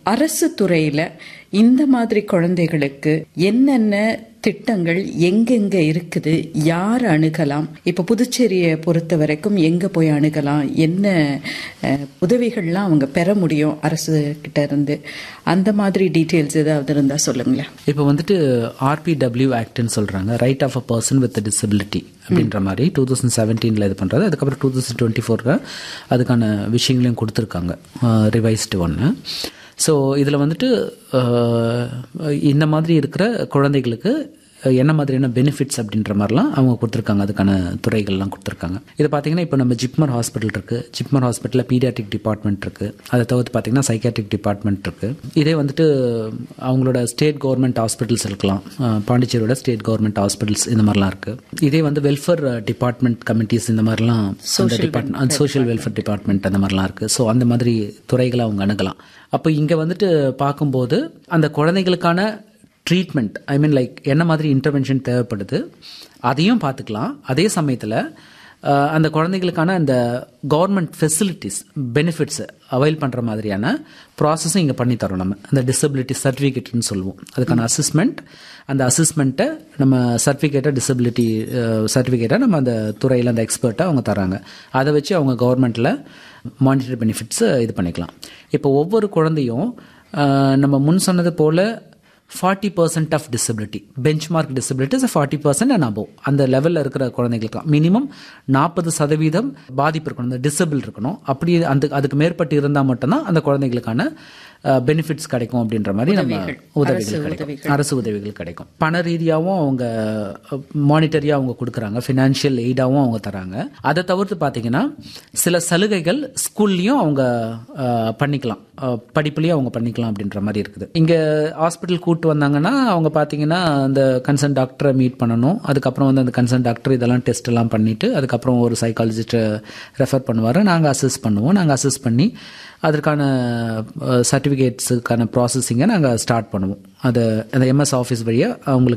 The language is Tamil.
அரசு துறையில இந்த மாதிரி குழந்தைகளுக்கு என்னென்ன திட்டங்கள் எங்கெங்க இருக்குது யார் அணுகலாம் இப்ப புதுச்சேரியை பொறுத்த வரைக்கும் எங்க போய் அணுகலாம் என்ன அஹ், உதவிகள்லாம் அவங்க பெற முடியும் அரசு கிட்ட இருந்து அந்த மாதிரி டீட்டெயில்ஸ் ஏதாவது இருந்தா சொல்லுங்களேன் இப்போ வந்துட்டு ஆர்பிடபிள்யூ ஆக்ட்னு சொல்கிறாங்க right of a person with disability அப்படின்ற மாதிரி டூ தௌசண்ட் செவன்டீனில் இது பண்ணுறது அதுக்கப்புறம் டூ தௌசண்ட் டுவெண்ட்டி ஃபோரில் அதுக்கான விஷயங்களையும் கொடுத்துருக்காங்க ரிவைஸ்டு ஒன்று ஸோ இதில் வந்துட்டு அஹ், இந்த மாதிரி இருக்கிற குழந்தைகளுக்கு என்ன மாதிரியான பெனிஃபிட்ஸ் அப்படின்ற மாதிரிலாம் அவங்க கொடுத்துருக்காங்க அதுக்கான துறைகள்லாம் கொடுத்துருக்காங்க இது பார்த்தீங்கன்னா இப்போ நம்ம ஜிப்மர் ஹாஸ்பிட்டல் இருக்குது ஜிப்மர் ஹாஸ்பிட்டலில் பீடியாட்ரிக் டிபார்ட்மெண்ட் இருக்குது அதை தவிர்த்து பார்த்தீங்கன்னா சைக்காட்ரிக் டிபார்ட்மெண்ட் இருக்குது இதே வந்துட்டு அவங்களோட ஸ்டேட் கவர்மெண்ட் ஹாஸ்பிட்டல்ஸ் இருக்கலாம் அஹ் பாண்டிச்சேரியோட ஸ்டேட் கவர்மெண்ட் ஹாஸ்பிட்டல்ஸ் இந்த மாதிரிலாம் இருக்குது இதே வந்து வெல்ஃபேர் டிபார்ட்மெண்ட் கமிட்டிஸ் இந்த மாதிரிலாம் அந்த டிபார்ட்மெண்ட் சோஷியல் வெல்ஃபேர் டிபார்ட்மெண்ட் அந்த மாதிரிலாம் இருக்குது ஸோ அந்த மாதிரி துறைகளை அவங்க அணுகலாம் அப்போ இங்கே வந்துட்டு பார்க்கும்போது அந்த குழந்தைகளுக்கான ட்ரீட்மெண்ட் ஐ மீன் லைக் என்ன மாதிரி இன்டர்வென்ஷன் தேவைப்படுது அதையும் பார்த்துக்கலாம் அதே சமயத்தில் அந்த குழந்தைகளுக்கான அந்த கவர்மெண்ட் ஃபெசிலிட்டிஸ் பெனிஃபிட்ஸ் அவைல் பண்ணுற மாதிரியான ப்ராசஸும் இங்கே பண்ணி தரோம் நம்ம அந்த டிசபிலிட்டி சர்டிஃபிகேட்னு சொல்லுவோம் அதுக்கான அசஸ்மெண்ட் அந்த அசஸ்மெண்ட்டை நம்ம சர்டிஃபிகேட்டை டிசபிலிட்டி சர்டிஃபிகேட்டை நம்ம அந்த துறையில் அந்த எக்ஸ்பர்ட்டை அவங்க தராங்க அதை வச்சு அவங்க கவர்மெண்ட்டில் மானிட்டரி பெனிஃபிட்ஸ் இது பண்ணிக்கலாம் இப்போ ஒவ்வொரு குழந்தையும் அஹ், நம்ம முன் சொன்னது போல் forty percent of disability benchmark disabilities forty percent and above அந்த லெவலில் இருக்கிற குழந்தைகளுக்கு மினிமம் நாற்பது சதவீதம் பாதிப்பு இருக்கணும் இந்த டிசபிள் இருக்கணும் அப்படி அந்த அதுக்கு மேற்பட்டு இருந்தால் மட்டும்தான் அந்த குழந்தைகளுக்கான பெனிஃபிட்ஸ் கிடைக்கும் அப்படின்ற மாதிரி நம்ம உதவிகள் கிடைக்கும் அரசு உதவிகள் கிடைக்கும் பண ரீதியாகவும் அவங்க மானிட்டரியாக அவங்க கொடுக்குறாங்க ஃபினான்ஷியல் எய்டாகவும் அவங்க தராங்க அதை தவிர்த்து பார்த்தீங்கன்னா சில சலுகைகள் ஸ்கூல்லையும் அவங்க அஹ், பண்ணிக்கலாம் அஹ், படிப்புலயும் அவங்க பண்ணிக்கலாம் அப்படின்ற மாதிரி இருக்குது இங்கே ஹாஸ்பிட்டல் கூட்டு வந்தாங்கன்னா அவங்க பார்த்தீங்கன்னா அந்த கன்சர்ன் டாக்டரை மீட் பண்ணணும் அதுக்கப்புறம் வந்து அந்த கன்சர்ன் டாக்டர் இதெல்லாம் டெஸ்ட் எல்லாம் பண்ணிட்டு அதுக்கப்புறம் ஒரு சைக்காலஜிஸ்ட்டை ரெஃபர் பண்ணுவார் நாங்கள் அசஸ் பண்ணுவோம் நாங்கள் அசஸ் பண்ணி அதற்கான சர்டிஃபிகேட்ஸுக்கான ப்ராசஸிங்கை நாங்கள் ஸ்டார்ட் பண்ணுவோம் அதை அந்த எம்எஸ் ஆஃபீஸ் வழியாக அவங்களுக்கு